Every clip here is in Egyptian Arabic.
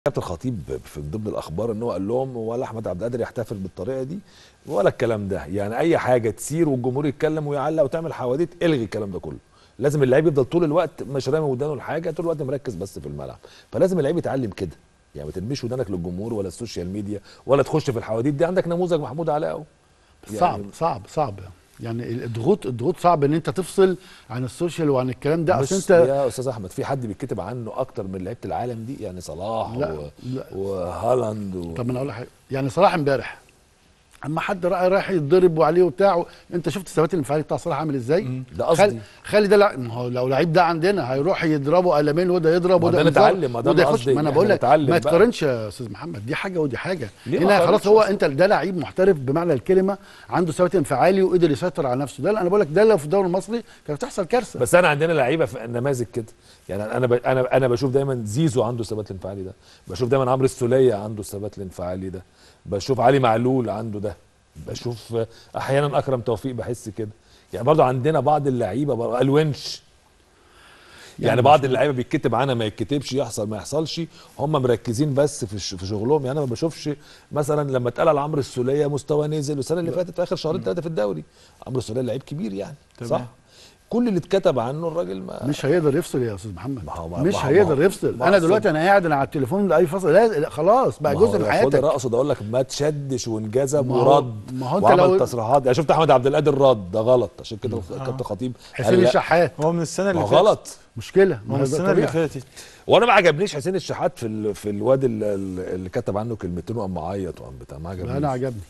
كابتن الخطيب في ضمن الاخبار ان هو قال لهم ولا احمد عبد القادر يحتفل بالطريقه دي ولا الكلام ده يعني اي حاجه تسير والجمهور يتكلم ويعلق وتعمل حواديت الغي الكلام ده كله لازم اللعيب يفضل طول الوقت مش رامي ودانه لحاجه طول الوقت مركز بس في الملعب فلازم اللعيب يتعلم كده يعني ما ترميش ودانك للجمهور ولا السوشيال ميديا ولا تخش في الحواديت دي عندك نموذج محمود علاء اهو يعني صعب صعب صعب يعني الضغوط الضغوط صعب ان انت تفصل عن السوشيال وعن الكلام ده بس اصل انت يا استاذ احمد في حد بيتكتب عنه اكتر من لعيبه العالم دي يعني صلاح لا، و... لا. وهالاند و... طب انا اقول لك حاجه يعني صلاح امبارح اما حد راح رايح يتضرب وعليه وبتاع انت شفت الثبات الانفعالي بتاع صلاح عامل ازاي؟ ده قصدي. خلي, خلي ده لا ما هو لو لعيب ده عندنا هيروح يضربه قلمين وده يضرب ما وده ده انذار نتعلم، ما ده وده أنا يخش قصدي، ما انا إحنا بقول لك نتعلم ما بقى. تقارنش يا استاذ محمد دي حاجه ودي حاجه ليه ما هنا خلاص قارنش هو أصلاً؟ انت ده لعيب محترف بمعنى الكلمه عنده ثبات انفعالي وقدر يسيطر على نفسه ده انا بقول لك ده لو في الدوري المصري كانت هتحصل كارثه بس انا عندنا لعيبه في نماذج كده يعني انا ب... انا انا بشوف دايما زيزو عنده الثبات الانفعالي ده بشوف دايما عمرو السوليه عنده الثبات الانفعالي ده بشوف علي معلول عنده ده بشوف احيانا اكرم توفيق بحس كده يعني برضو عندنا بعض اللعيبه برضو الونش يعني, يعني بعض اللعيبه بيتكتب عنها ما يتكتبش يحصل ما يحصلش هم مركزين بس في ش- في شغلهم يعني انا ما بشوفش مثلا لما اتقال على عمرو السوليه مستوى نزل والسنه اللي فاتت في اخر شهرين ثلاثه في الدوري عمرو السوليه لعيب كبير يعني تمام. صح كل اللي اتكتب عنه الراجل ما مش هيقدر يفصل يا استاذ محمد ما هو- ما مش هو- هيقدر ما هو- يفصل ما انا أقصد- دلوقتي انا قاعد انا على التليفون لاي فصل لا لا، خلاص بقى ما هو جزء من خد حياتك اقصد اقول لك ما تشدش وانجذب ما هو- ورد ما هو أنت وعمل لو- تصريحات يعني شفت احمد عبد القادر رد ده غلط عشان كده كابتن خطيب قال حسين لا. الشحات هو من السنه ما اللي هو فاتت غلط مشكله هو ما من هو ده السنه اللي طبيعي. فاتت وانا ما عجبنيش حسين الشحات في ال... في الواد ال- ال- اللي كتب عنه كلمتين وقام معيط وقام بتاع ما لا، عجبنيش انا عجبني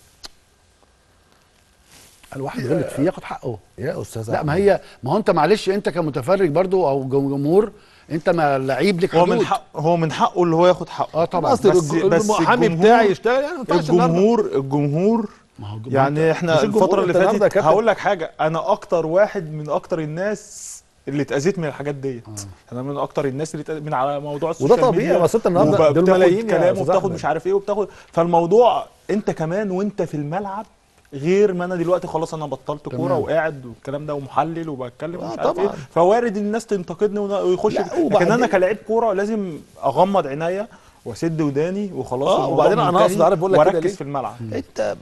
الواحد غلط فيه ياخد حقه يا استاذ لا ما أحمد. هي ما هو انت معلش انت كمتفرج برضو او جمهور انت ما لعيب لك هو حدود من حق هو من حقه اللي هو ياخد حقه اه طبعا اصل بس- الج- بس المحامي الجمهور- بتاعي يشتغل يعني ما ينفعش النهاردة. الجمهور الجمهور ما هو الجمهور يعني مش احنا الجمهور، الفتره اللي أنت النهاردة يا فاتت كابتن. هقول لك حاجه انا اكتر واحد من اكتر الناس اللي اتاذيت من الحاجات ديت انا من اكتر الناس اللي اتأذيت من على موضوع السوشيال طبيعي، ميديا بس أنت النهاردة وبقى دول بتاخد ملايين يا كلام أستاذ وبتاخد أحمد. مش عارف ايه وبتاخد فالموضوع انت كمان وانت في الملعب غير ما انا دلوقتي خلاص انا بطلت كوره تمام. وقاعد والكلام ده ومحلل وبتكلم آه ومش عارف ايه طبعاً. فوارد الناس تنتقدني ون- ويخش لا، لكن وبعدين- انا كلاعب كوره لازم اغمض عينيا واسد وداني وخلاص آه، الموضوع وبعدين أنا منتهي أقصد عارف بقول لك كده واركز ليه؟ في الملعب انت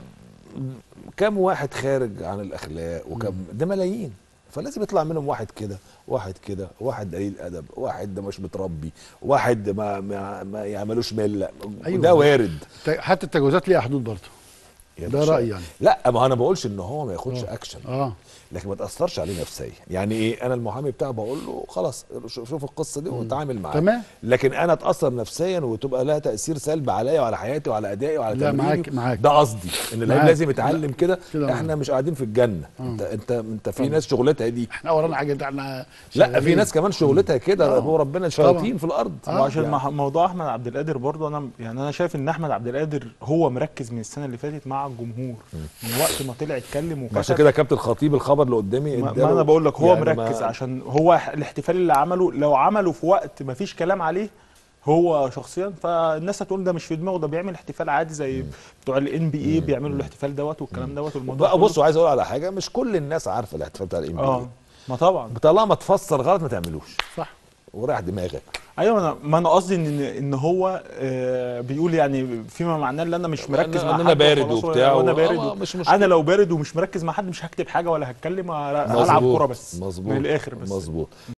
كم واحد خارج عن الاخلاق وكم ده ملايين فلازم يطلع منهم واحد كده واحد كده واحد قليل ادب واحد ده مش متربي واحد ما ما, ما يعملوش مله أيوة. ده وارد ت- حتى التجاوزات ليها حدود برضو يا ده باشا. رأيي يعني. لا ما انا بقولش ان هو ما ياخدش آه. اكشن اه لكن ما تاثرش عليه نفسيا يعني ايه انا المحامي بتاعي بقول له خلاص شوف شوف القصه دي وتعامل معاها تمام. لكن انا اتاثر نفسيا وتبقى لها تاثير سلبي عليا وعلى حياتي وعلى ادائي وعلى لا، تمريني معاك- معاك. ده قصدي ان اللعيب معاك. لازم يتعلم كده كده احنا مش قاعدين في الجنه انت انت انت في ناس شغلتها دي احنا ورانا حاجه ده احنا لا في شغالين. ناس كمان شغلتها كده آه. هو ربنا شياطين في الارض وعشان يعني. مع موضوع احمد عبد القادر برضه انا يعني انا شايف ان احمد عبد القادر هو مركز من السنه اللي فاتت مع الجمهور من وقت ما طلع اتكلم عشان وكتب كده كابتن الخطيب الخبر اللي قدامي ما, اداله ما انا بقول لك هو يعني مركز ما- عشان هو الاحتفال اللي عمله لو عمله في وقت ما فيش كلام عليه هو شخصيا فالناس هتقول ده مش في دماغه ده بيعمل احتفال عادي زي بتوع الان بي اي بيعملوا الاحتفال دوت والكلام دوت والموضوع بقى كله. بصوا عايز اقول على حاجه مش كل الناس عارفه الاحتفال بتاع الام اه بي ما طبعا طالما تفسر غلط ما تعملوش صح وريح دماغك ايوه انا ما انا قصدي ان ان هو آه بيقول يعني فيما معناه ان انا مش مركز أنا- مع أنا حد بارد وخلاص وبتاع وانا و- بارد آه، و... مش مشكلة. انا لو بارد ومش مركز مع حد مش هكتب حاجه ولا هتكلم هلعب مظبوط، كوره بس مظبوط من الاخر بس مظبوط